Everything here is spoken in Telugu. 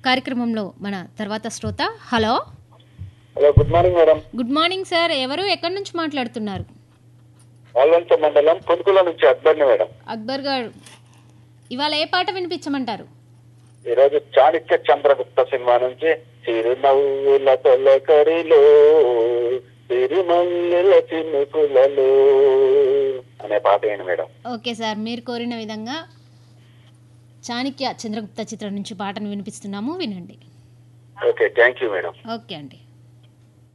కార్యక్రమంలో మన తర్వాత శ్రోత hello hello good morning madam good morning sir ఎవరు ఎక్కడి నుంచి మాట్లాడుతున్నారు వాల్వంత మండలం పునుకుల నుంచి అక్బర్ని మేడం అక్బర్ గారు ఇవాళ ఏ పాట వినిపించమంటారు ఈరోజు చాణక్య చంద్రగుప్త సినిమా నుంచి చిరునవ్వుల తొలకరిలో సిరిమల్లెల చినుకులలో అనే పాట ఏంటి మేడం ఓకే సార్ మీరు కోరిన విధంగా చాణక్య చంద్రగుప్త చిత్రం నుంచి పాటను వినిపిస్తున్నాము వినండి okay thank you madam okay అండి